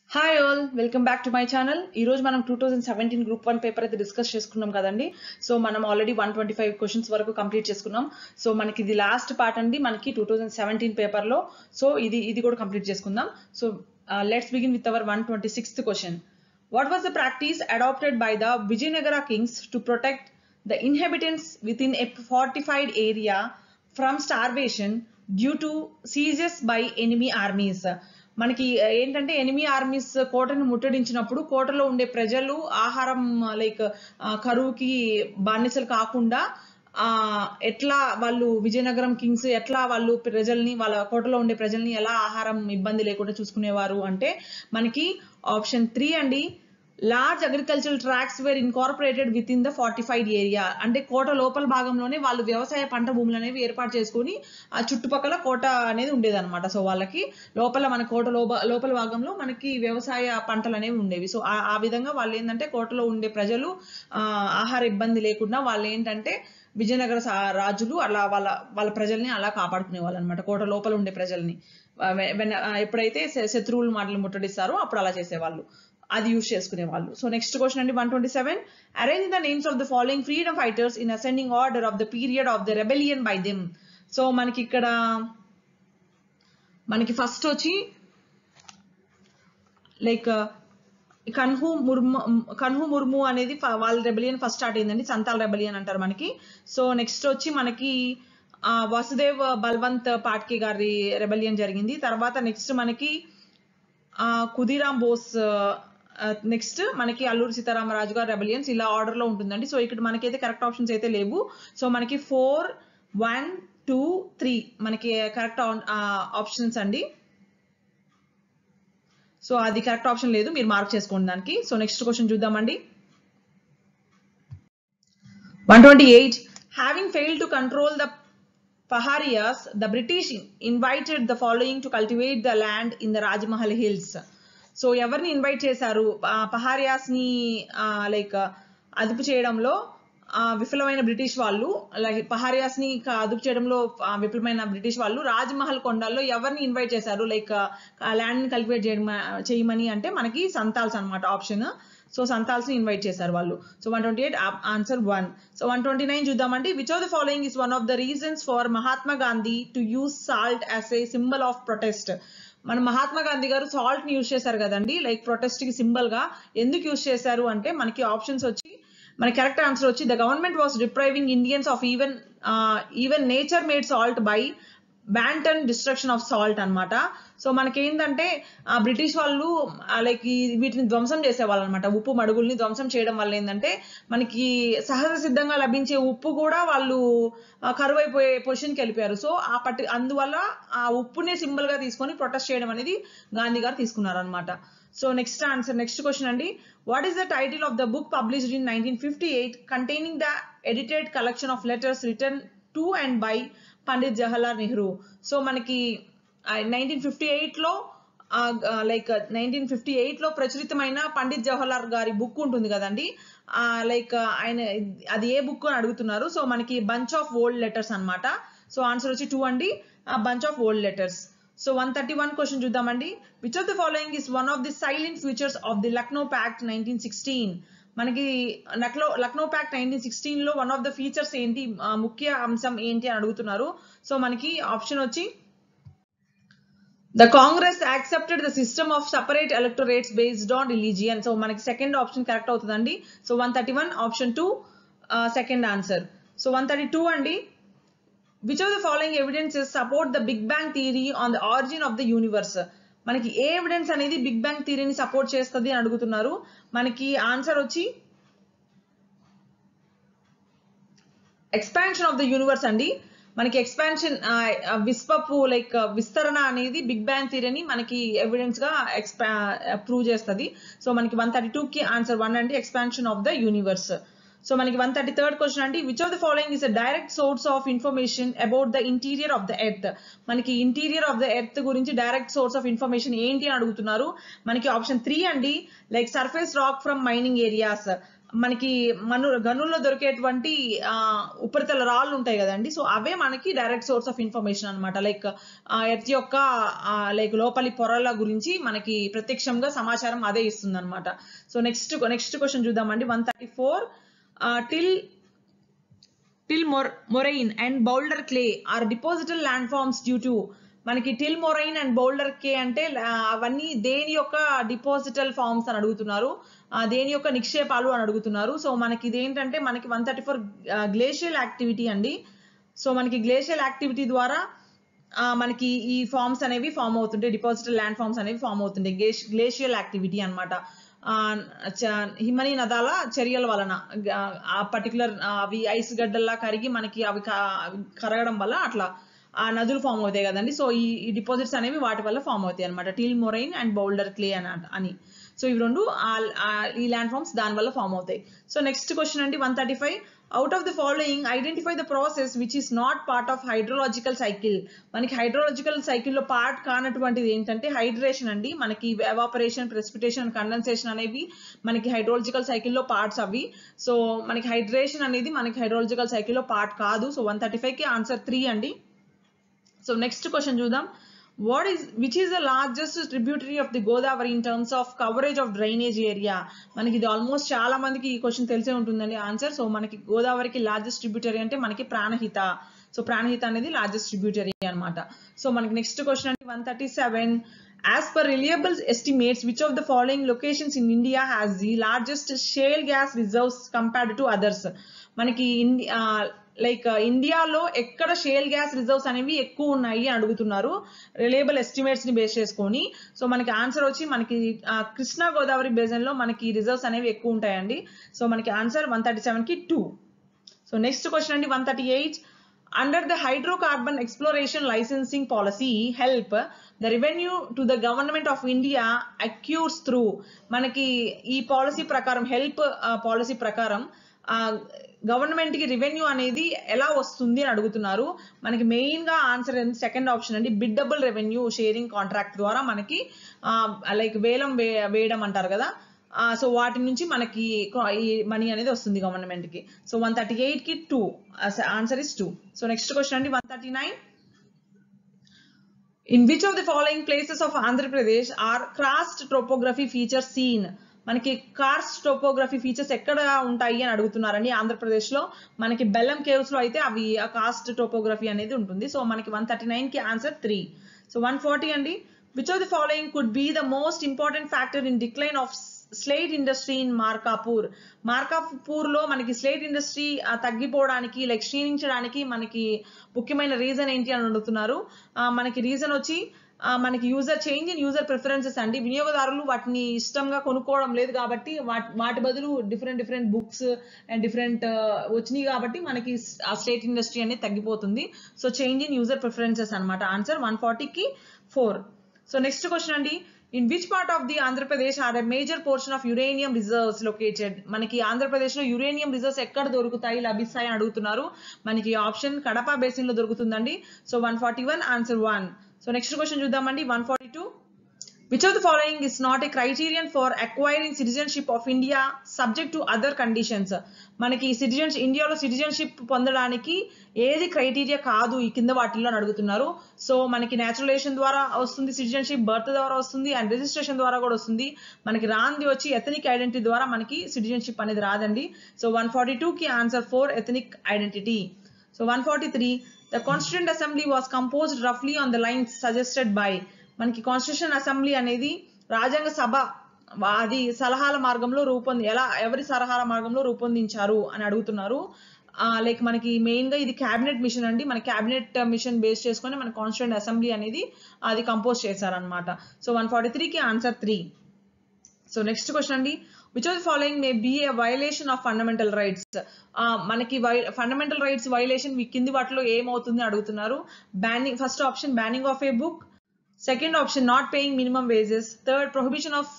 Hi all welcome back to my channel ఈ రోజు మనం two thousand seventeen group one paper అయితే discuss చేసుకున్నాం కదండి సో మనం already one twenty five questions వరకు కంప్లీట్ చేసుకున్నాం సో మనకి ఇది లాస్ట్ పార్ట్ అండి మనకి టూ థౌసండ్ సెవెంటీన్ పేపర్లో సో ఇది ఇది కూడా కంప్లీట్ చేసుకుందాం so let's begin with our one twenty sixth question what was the practice adopted by the Vijayanagara kings to protect the inhabitants with in a fortified area from starvation due to sieges by enemy armies మనకి ఏంటంటే enemy armies కోటను ముట్టడించినప్పుడు కోటలో ఉండే ప్రజలు ఆహారం like కరువుకి బానిసలు కాకుండా ఆ ఎట్లా వాళ్ళు విజయనగరం కింగ్స్ ఎట్లా వాళ్ళు ప్రజల్ని వాళ్ళ కోటలో ఉండే ప్రజల్ని ఎలా ఆహారం ఇబ్బంది లేకుండా చూసుకునేవారు అంటే మనకి ఆప్షన్ త్రీ అండి large agricultural tracts were incorporated within the fortified area అంటే కోట లోపల భాగంలోనే వాళ్ళు వ్యవసాయ పంట భూములు అనేవి ఏర్పాటు చేసుకుని ఆ చుట్టుపక్కల కోట అనేది ఉండేదన్నమాట సో వాళ్ళకి లోపల మన కోట లోపల భాగంలో మనకి వ్యవసాయ పంటలు అనేవి ఉండేవి సో ఆ విధంగా వాళ్ళు ఏంటంటే కోటలో ఉండే ప్రజలు ఆహార ఇబ్బంది లేకుండా వాళ్ళు ఏంటంటే విజయనగర రాజులు అలా వాళ్ళ వాళ్ళ ప్రజల్ని అలా కాపాడుకునే వాళ్ళు అనమాట కోట లోపల ఉండే ప్రజల్ని ఎప్పుడైతే శత్రువులు మాటలు ముట్టడిస్తారో అప్పుడు అలా చేసేవాళ్ళు అది యూజ్ చేసుకునే వాళ్ళు సో నెక్స్ట్ క్వశ్చన్ అండి one twenty seven arrange the names of the following freedom fighters in ascending order of the period of the rebellion by them so మనకి ఇక్కడ మనకి ఫస్ట్ వచ్చి లైక్ కన్హు ముర్ము కన్హు ముర్ము అనేది వాళ్ళ రెబలియన్ ఫస్ట్ స్టార్ట్ అయిందండి Santal rebellion అంటారు మనకి సో నెక్స్ట్ వచ్చి మనకి వసుదేవ్ బల్వంత్ పాట్కే గారి రెబలియన్ జరిగింది తర్వాత నెక్స్ట్ మనకి కుదిరామ్ బోస్ నెక్స్ట్ మనకి అల్లూరి సీతారామరాజు గారు రెబలియన్స్ ఇలా ఆర్డర్ లో ఉంటుందండి సో ఇక్కడ మనకైతే కరెక్ట్ ఆప్షన్స్ అయితే లేవు సో మనకి ఫోర్ వన్ టూ త్రీ మనకి కరెక్ట్ ఆప్షన్స్ అండి సో అది కరెక్ట్ ఆప్షన్ లేదు మీరు మార్క్ చేసుకోండి దానికి సో నెక్స్ట్ క్వశ్చన్ చూద్దామండి one twenty eight having fail to control the Paharias, the British invited the following to cultivate the land in the Rajmahal hills. So ఎవరిని invite చేశారు పహారియాస్ ని like అదుపు చేయడంలో విఫలమైన బ్రిటిష్ వాళ్ళు లైక్ పహారియాస్ ని అదుపు చేయడంలో విఫలమైన బ్రిటిష్ వాళ్ళు రాజ్మహల్ కొండల్లో ఎవరిని ఇన్వైట్ చేశారు లైక్ ల్యాండ్ ని కల్టివేట్ చేయడం చేయమని అంటే మనకి సంతాల్స్ అనమాట ఆప్షన్ సో సంతాల్స్ ని ఇన్వైట్ చేశారు వాళ్ళు so one twenty eight answer one so one twenty nine చూద్దామండి which of the following is one of the reasons for Mahatma Gandhi to use salt as a symbol of protest మన మహాత్మా గాంధీ గారు salt ని use చేశారు కదండి like protest కి symbol గా ఎందుకు use చేశారు అంటే మనకి ఆప్షన్స్ వచ్చి మన కరెక్ట్ ఆన్సర్ వచ్చి the government was depriving Indians of even even nature made salt by wanton destruction of salt అనమాట సో మనకేంటంటే ఆ బ్రిటిష్ వాళ్ళు లైక్ వీటిని ధ్వంసం చేసేవాళ్ళు అనమాట ఉప్పు మడుగుల్ని ధ్వంసం చేయడం వల్ల ఏంటంటే మనకి సహజ సిద్ధంగా లభించే ఉప్పు కూడా వాళ్ళు కరువైపోయే పొజిషన్కి వెళ్ళిపోయారు సో ఆ పట్టి అందువల్ల ఆ ఉప్పునే సింబల్ గా తీసుకొని ప్రొటెస్ట్ చేయడం అనేది గాంధీ గారు తీసుకున్నారు అనమాట so next answer next question అండి what is the title of the book published in nineteen fifty eight containing the edited collection of letters return to and by Pandit Jawaharlal Nehru so మనకి నైన్టీన్ ఫిఫ్టీ ఎయిట్లో like nineteen fifty ఎయిట్లో ప్రచురితమైన పండిత్ జవహర్లాల్ గారి book ఉంటుంది కదండి like ఆయన అది ఏ బుక్ అని అడుగుతున్నారు సో మనకి బంచ్ ఆఫ్ ఓల్డ్ లెటర్స్ అనమాట సో ఆన్సర్ వచ్చి టూ అండి bunch of old letters so one thirty one question చూద్దామండి which of the following is one of the silent futures of the Lucknow pact nineteen sixteen మనకి Lucknow Lucknow pact nineteen sixteen లో one of the features ఏంటి ముఖ్య అంశం ఏంటి అని అడుగుతున్నారు so మనకి ఆప్షన్ వచ్చి the Congress accepted the system of separate electorates based on religion so మనకి సెకండ్ ఆప్షన్ కరెక్ట్ అవుతుందండి so one thirty one option two second answer so one thirty two అండి which of the following evidences support the big bang theory on the origin of the universe మనకి ఏ evidence అనేది big bang థియరీని support చేస్తుంది అని అడుగుతున్నారు మనకి answer వచ్చి ఎక్స్పాన్షన్ ఆఫ్ ద యూనివర్స్ అండి మనకి ఎక్స్పాన్షన్ విశ్వపు లైక్ విస్తరణ అనేది బిగ్ బ్యాంగ్ థియరీని మనకి ఎవిడెన్స్ గా ఎక్స్పా ప్రూవ్ చేస్తుంది సో మనకి వన్ థర్టీ టూ కి ఆన్సర్ వన్ అండి expansion of the universe so మనకి వన్ థర్టీ థర్డ్ క్వశ్చన్ అండి which of the following is a direct source of information about the interior of the earth మనకి interior of the earth గురించి direct source of information ఏంటి అని అడుగుతున్నారు మనకి option three అండి like surface rock from mining areas మనకి మను గనుల్లో దొరికేటువంటి ఆ, ఉపరితల రాళ్ళు ఉంటాయి కదండి సో అవే మనకి డైరెక్ట్ సోర్స్ ఆఫ్ ఇన్ఫర్మేషన్ అనమాట లైక్ ఎర్త్ యొక్క లైక్ లోపలి పొరల గురించి మనకి ప్రత్యక్షంగా సమాచారం అదే ఇస్తుంది అనమాట సో నెక్స్ట్ నెక్స్ట్ క్వశ్చన్ చూద్దామండి one thirty four till till మొర్ moraine and boulder clay are depositional land forms due to మనకి టిల్ మొరైన్ అండ్ బౌల్డర్ కే అంటే ఆ, అవన్నీ దేని యొక్క డిపాజిటల్ ఫార్మ్స్ అని అడుగుతున్నారు ఆ, దేని యొక్క నిక్షేపాలు అని అడుగుతున్నారు సో మనకి ఇదేంటంటే మనకి one thirty four glacial activity అండి సో మనకి గ్లేషియల్ యాక్టివిటీ ద్వారా ఆ, మనకి ఈ ఫార్మ్స్ అనేవి ఫామ్ అవుతుంటాయి డిపాజిటల్ ల్యాండ్ ఫార్మ్స్ అనేవి ఫామ్ అవుతుంటాయి గ్లేషియల్ యాక్టివిటీ అనమాట హిమనీ నదాల చర్యల వలన గ- ఆ పర్టికులర్ అవి ఐస్ గడ్డల్లా కరిగి మనకి అవి క- అవి కరగడం వల్ల అట్లా ఆ నదులు ఫామ్ అవుతాయి కదండి సో ఈ ఈ డిపాజిట్స్ అనేవి వాటి వల్ల ఫామ్ అవుతాయి అనమాట till moraine and boulder clay అని అని సో ఇవి రెండు ఆ- ఆ ఈ ల్యాండ్ ఫార్మ్స్ దాని వల్ల ఫామ్ అవుతాయి సో నెక్స్ట్ క్వశ్చన్ అండి one thirty five out of the following identify the process which is not part of hydrological cycle మనకి హైడ్రోలాజికల్ సైకిల్లో పార్ట్ కానటువంటిది ఏంటంటే హైడ్రేషన్ అండి మనకి ఎవాపరేషన్ ప్రెసిపిటేషన్ కండెన్సేషన్ అనేవి మనకి హైడ్రోలాజికల్ సైకిల్లో పార్ట్స్ అవి సో మనకి హైడ్రేషన్ అనేది మనకి హైడ్రోలాజికల్ సైకిల్లో పార్ట్ కాదు సో వన్ థర్టీ ఫైవ్ కి ఆన్సర్ త్రీ అండి సో నెక్స్ట్ క్వశ్చన్ చూద్దాం what is which is the largest tributary of the Godavari in terms of coverage of drainage area మనకి ఇది ఆల్మోస్ట్ చాలా మందికి ఈ క్వశ్చన్ తెలిసే ఉంటుందండి ఆన్సర్ సో మనకి గోదావరికి లార్జెస్ట్ ట్రిబ్యూటరీ అంటే మనకి ప్రాణహిత సో ప్రాణహిత అనేది లార్జెస్ట్ ట్రిబ్యూటరీ అన్నమాట సో మనకి నెక్స్ట్ క్వశ్చన్ అంటే one thirty seven As per reliable estimates, which of the following locations in India has the largest shale gas reserves compared to others? మనకి like ఇండియాలో ఎక్కడ shale gas reserves అనేవి ఎక్కువ ఉన్నాయి అని అడుగుతున్నారు రిలయబుల్ ఎస్టిమేట్స్ ని బేస్ చేసుకొని సో మనకి ఆన్సర్ వచ్చి మనకి ఆ, కృష్ణా గోదావరి బేసిన్ లో మనకి రిజర్వ్స్ అనేవి ఎక్కువ ఉంటాయండి సో మనకి ఆన్సర్ వన్ థర్టీ సెవెన్ కి టూ సో నెక్స్ట్ క్వశ్చన్ అండి one thirty eight under the hydrocarbon exploration licensing policy HELP the revenue to the government of India accrues through మనకి ఈ పాలసీ ప్రకారం హెల్ప్ పాలసీ ప్రకారం government కి revenue అనేది ఎలా వస్తుంది అని అడుగుతున్నారు మనకి మెయిన్ గా ఆన్సర్ సెకండ్ ఆప్షన్ అండి బిడ్డబుల్ రెవెన్యూ షేరింగ్ కాంట్రాక్ట్ ద్వారా మనకి లైక్ వేలం వే- వేయడం అంటారు కదా సో వాటి నుంచి మనకి కొ- ఈ మనీ అనేది వస్తుంది గవర్నమెంట్ కి సో వన్ థర్టీ ఎయిట్ కి two answer is two so next question అండి one thirty nine in which of the following places of Andhra Pradesh are karst topography features seen మనకి కార్స్ట్ టోపోగ్రఫీ ఫీచర్స్ ఎక్కడ ఉంటాయి అని అడుగుతున్నారండి ఆంధ్రప్రదేశ్ లో మనకి బెల్లం కేవ్స్ లో అయితే అవి ఆ కాస్ట్ టోపోగ్రఫీ అనేది ఉంటుంది సో మనకి వన్ థర్టీ నైన్ కి answer three so one forty అండి which of the following could be the most important factor in decline of slate industry in Markapur Markapur లో మనకి స్లేట్ ఇండస్ట్రీ తగ్గిపోవడానికి లైక్ క్షీణించడానికి మనకి ముఖ్యమైన రీజన్ ఏంటి అని అడుగుతున్నారు ఆ, మనకి రీజన్ వచ్చి ఆ, మనకి user change in user preferences అండి వినియోగదారులు వాటిని ఇష్టంగా కొనుక్కోవడం లేదు కాబట్టి వాటి వాటి బదులు different different books and different వచ్చినాయి కాబట్టి మనకి ఆ స్టేట్ ఇండస్ట్రీ అనేది తగ్గిపోతుంది so change in user preferences అన్నమాట ఆన్సర్ వన్ ఫార్టీకి ఫోర్ సో నెక్స్ట్ క్వశ్చన్ అండి in which part of the Andhra Pradesh are a major portion of uranium reserves located మనకి ఆంధ్రప్రదేశ్ లో యురేనియం రిజర్వ్స్ ఎక్కడ దొరుకుతాయి లభిస్తాయి అని అడుగుతున్నారు మనకి ఆప్షన్ కడప బేసిన్ లో దొరుకుతుందండి so one forty one answer one so next question చూద్దామండి one forty two which of the following is not a criterion for acquiring citizenship of India subject to other conditions మనకి citizens ఇండియాలో citizenship పొందడానికి ఏది criteria కాదు ఈ కింద వాటిల్లో అని అడుగుతున్నారు సో మనకి నేచురలైజేషన్ ద్వారా వస్తుంది సిటిజన్షిప్ బర్త్ ద్వారా వస్తుంది అండ్ రిజిస్ట్రేషన్ ద్వారా కూడా వస్తుంది మనకి రాంది వచ్చి ఎథనిక్ ఐడెంటిటీ ద్వారా మనకి సిటిజన్షిప్ అనేది రాదండి సో వన్ ఫార్టీ కి answer four ethnic identity so one forty three the constituent assembly was composed రఫ్లీ on the lines suggested by మనకి కాన్స్టిట్యూషన్ అసెంబ్లీ అనేది రాజ్యాంగ సభ వా- అది సలహాల మార్గంలో రూపొంది ఎలా ఎవరి సలహాల మార్గంలో రూపొందించారు అని అడుగుతున్నారు లైక్ మనకి మెయిన్ గా ఇది క్యాబినెట్ మిషన్ అండి మన క్యాబినెట్ మిషన్ బేస్ చేసుకొని మన కాన్స్టిట్యూంట్ అసెంబ్లీ అనేది అది కంపోజ్ చేశారనమాట సో వన్ ఫార్టీ త్రీకి answer three so next question అండి which of the following may be a violation of fundamental rights మనకి ఫండమెంటల్ రైట్స్ వైలేషన్ కింది వాటిలో ఏమవుతుంది అని అడుగుతున్నారు banning first option banning of a book second option not paying minimum wages third prohibition of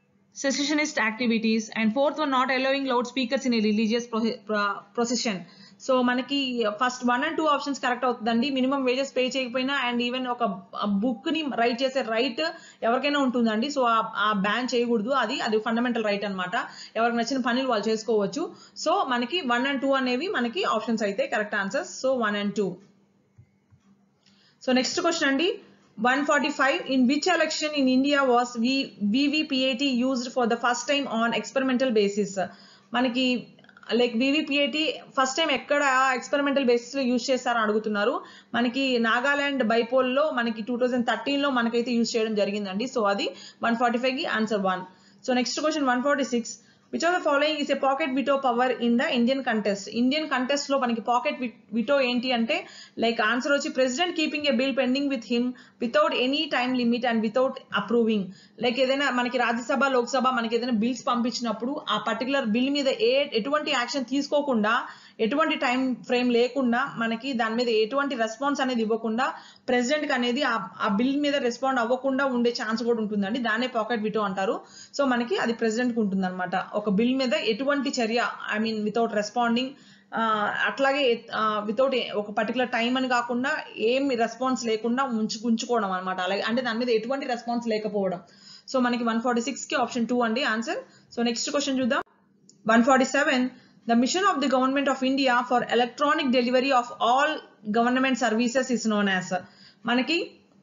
secessionist activities and fourth one not allowing loudspeakers in a religious pro- pro- procession so మనకి first one and two options correct అవుతుందండి minimum wages pay చేయకపోయినా and even ఒక book ని write చేసే right ఎవరికైనా ఉంటుందండి so ఆ ban చేయకూడదు అది అది ఫండమెంటల్ రైట్ అన్నమాట ఎవరికి నచ్చిన పనులు వాళ్ళు చేసుకోవచ్చు సో మనకి వన్ అండ్ టూ అనేవి మనకి ఆప్షన్స్ అయితే correct answers so one and two so next question అండి 145 in which election in India was v, VVPAT used for the first time on experimental basis మనకి లైక్ వివిపిఐటి ఫస్ట్ టైం ఎక్కడ experimental basis లో use చేస్తారని అడుగుతున్నారు మనకి Nagaland bypoll లో మనకి two thousand thirteen లో మనకైతే యూజ్ చేయడం జరిగిందండి సో అది వన్ ఫార్టీ ఫైవ్ కి answer one so next question one forty six which of the following is a pocket veto power in the Indian context Indian context లో మనకి pocket veto ఏంటి అంటే లైక్ ఆన్సర్ వచ్చి president keeping a bill pending with him without any time limit and without approving like ఏదైనా మనకి రాజ్యసభ లోక్సభ మనకి ఏదైనా bills పంపించినప్పుడు ఆ పర్టికులర్ బిల్ మీద ఏ ఎటువంటి యాక్షన్ తీసుకోకుండా ఎటువంటి టైం ఫ్రేమ్ లేకుండా మనకి దాని మీద ఎటువంటి రెస్పాన్స్ అనేది ఇవ్వకుండా ప్రెసిడెంట్ కి అనేది ఆ బిల్ మీద రెస్పాండ్ అవ్వకుండా ఉండే ఛాన్స్ కూడా ఉంటుందండి దాన్నే పాకెట్ విటో అంటారు సో మనకి అది ప్రెసిడెంట్ కి ఉంటుంది అనమాట ఒక బిల్ మీద ఎటువంటి చర్య ఐ మీన్ వితౌట్ రెస్పాండింగ్ అట్లాగే వితౌట్ ఒక పర్టికులర్ టైం అని కాకుండా ఏమి రెస్పాన్స్ లేకుండా ఉంచు ఉంచుకోవడం అనమాట అలాగే అంటే దాని మీద ఎటువంటి రెస్పాన్స్ లేకపోవడం సో మనకి వన్ ఫార్టీ సిక్స్ కి ఆప్షన్ టూ అండి ఆన్సర్ సో నెక్స్ట్ క్వశ్చన్ చూద్దాం one forty seven the mission of the government of India for electronic delivery of all government services is known as మనకి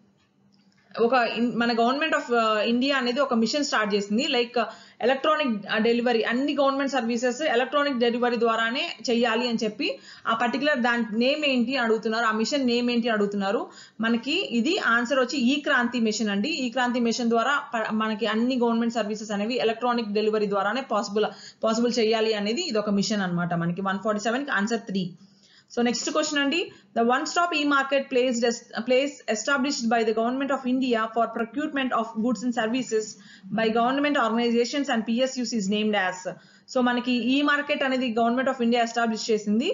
ఒక మన government of India అనేది ఒక mission start చేసింది like electronic delivery అన్ని government services electronic delivery ద్వారానే చెయ్యాలి అని చెప్పి ఆ పర్టికులర్ దాని నేమ్ ఏంటి అని అడుగుతున్నారు ఆ మిషన్ నేమ్ ఏంటి అని అడుగుతున్నారు మనకి ఇది ఆన్సర్ వచ్చి ఈ క్రాంతి మిషన్ అండి ఈ క్రాంతి మిషన్ ద్వారా మనకి అన్ని గవర్నమెంట్ సర్వీసెస్ అనేవి ఎలక్ట్రానిక్ డెలివరీ ద్వారానే పాసిబుల్ పాసిబుల్ చేయాలి అనేది ఇది ఒక మిషన్ అనమాట మనకి one forty seven answer three so next question అండి the one stop e market place place established by the government of India for procurement of goods and services by government organisations and PSUs is named as so మనకి e market అనేది government of India establish చేసింది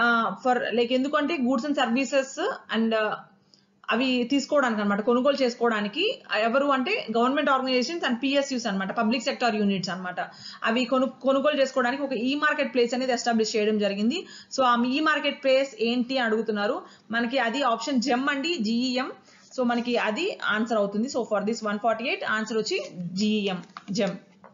for like ఎందుకంటే goods and services and అవి తీసుకోవడానికి అనమాట కొనుగోలు చేసుకోవడానికి ఎవరు అంటే గవర్నమెంట్ ఆర్గనైజేషన్స్ అండ్ పిఎస్యూస్ అనమాట పబ్లిక్ సెక్టర్ యూనిట్స్ అనమాట అవి కొను కొనుగోలు చేసుకోవడానికి ఒక ఈ మార్కెట్ ప్లేస్ అనేది ఎస్టాబ్లిష్ చేయడం జరిగింది సో ఆ ఈ మార్కెట్ ప్లేస్ ఏంటి అని అడుగుతున్నారు మనకి అది ఆప్షన్ జెమ్ అండి జిఈఎం సో మనకి అది ఆన్సర్ అవుతుంది so for this one forty eight answer వచ్చి GEM gem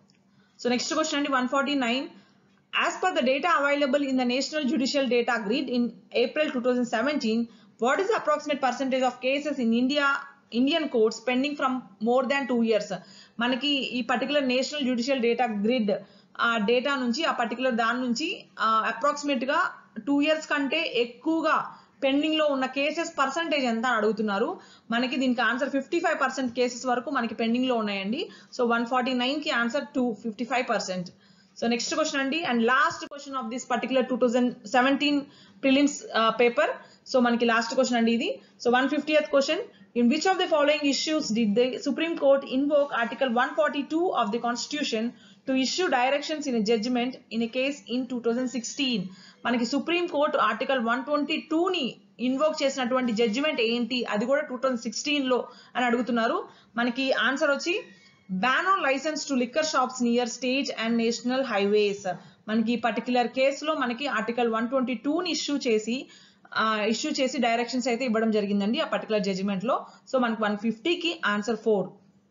so next question అండి one forty nine As per the data available in the National Judicial Data Grid in April 2017, what is the approximate percentage of cases in India Indian courts pending from more than two years? మనకి ఈ particular national judicial data grid ఆ data నుంచి ఆ particular దాని నుంచి approximate గా two years కంటే ఎక్కువగా పెండింగ్ లో ఉన్న కేసెస్ పర్సంటేజ్ ఎంత అని అడుగుతున్నారు మనకి దీనికి answer fifty five percent cases వరకు మనకి పెండింగ్ లో ఉన్నాయండి సో వన్ ఫార్టీ నైన్ కి answer two fifty five percent so next question అండి and last question of this particular two thousand seventeen prelims paper so మనకి లాస్ట్ క్వశ్చన్ అండి ఇది so one fifty question in which of the following issues did the Supreme Court invoke article one forty two of the constitution to issue directions in judgement in a case in two thousand sixteen మనకి Supreme Court article one twenty టూని invoke చేసినటువంటి judgement ఏంటి అది కూడా two thousand sixteen లో అని అడుగుతున్నారు మనకి ఆన్సర్ వచ్చి ban on licence to liquor shops near state and national highways మనకి పర్టికులర్ కేసులో మనకి ఆర్టికల్ వన్ ట్వంటీ టూని ఇష్యూ చేసి ఇష్యూ చేసి డైరెక్షన్స్ అయితే ఇవ్వడం జరిగిందండి ఆ పర్టికులర్ జడ్జిమెంట్ లో సో మనకి వన్ ఫిఫ్టీకి answer four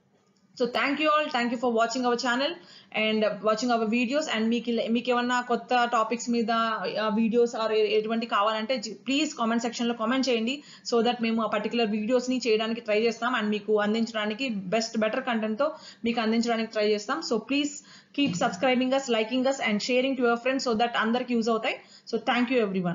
so thank you all thank you for watching our channel and watching our videos and మీకు మీకు ఏమన్నా కొత్త టాపిక్స్ మీద వీడియోస్ ఆర్ ఎటువంటి కావాలంటే ప్లీజ్ కామెంట్ సెక్షన్ లో కామెంట్ చేయండి సో దట్ మేము ఆ పర్టికులర్ వీడియోస్ ని చేయడానికి ట్రై చేస్తాం అండ్ మీకు అందించడానికి బెస్ట్ బెటర్ కంటెంట్ తో మీకు అందించడానికి ట్రై చేస్తాం so please keep subscribing us liking us and sharing to your friends so that అందరికి యూజ్ అవుతాయి సో థ్యాంక్ యూ ఎవ్రీ